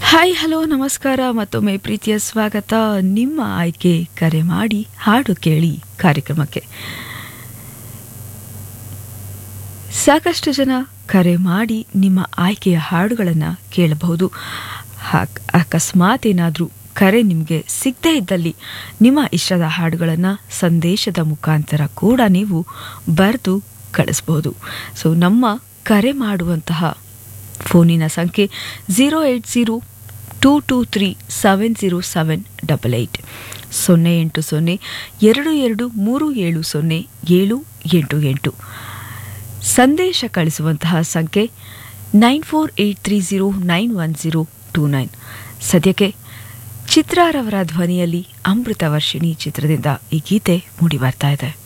hi hello ನಮಸ್ಕಾರ ಮತ್ತೊಮ್ಮೆ ಪ್ರೀತಿಯ ಸ್ವಾಗತ ನಿಮ್ಮ ಆಯ್ಕೆ ಕರೆ ಮಾಡಿ ಹಾಡು ಕೇಳಿ ಕಾರ್ಯಕ್ರಮಕ್ಕೆ ಸಾಕಷ್ಟು ಜನ ಕರೆ ಮಾಡಿ ನಿಮ್ಮ ಆಯ್ಕೆಯ ಹಾಡುಗಳನ್ನು ಕೇಳಬಹುದು ಹಾಕ್- ಅಕಸ್ಮಾತ್ ಏನಾದರೂ ಕರೆ ನಿಮಗೆ ಸಿಗದೇ ಇದ್ದಲ್ಲಿ ನಿಮ್ಮ ಇಷ್ಟದ ಹಾಡುಗಳನ್ನು ಸಂದೇಶದ ಮುಖಾಂತರ ಕೂಡ ನೀವು ಬರೆದು ಕಳಿಸ್ಬೋದು ಸೊ ನಮ್ಮ ಕರೆ ಮಾಡುವಂತಹ ಫೋನಿನ ಸಂಖ್ಯೆ zero eight zero two two three seven zero seven double eight ಸೊನ್ನೆ ಎಂಟು ಸೊನ್ನೆ ಎರಡು ಎರಡು ಮೂರು ಏಳು ಸೊನ್ನೆ ಏಳು ಎಂಟು ಎಂಟು ಸಂದೇಶ ಕಳಿಸುವಂತಹ ಸಂಖ್ಯೆ nine four eight three zero nine one zero two nine ಸದ್ಯಕ್ಕೆ ಚಿತ್ರಾರವರ ಧ್ವನಿಯಲ್ಲಿ ಅಮೃತ ವರ್ಷಿಣಿ ಚಿತ್ರದಿಂದ ಈ ಗೀತೆ ಮೂಡಿ ಬರ್ತಾ ಇದೆ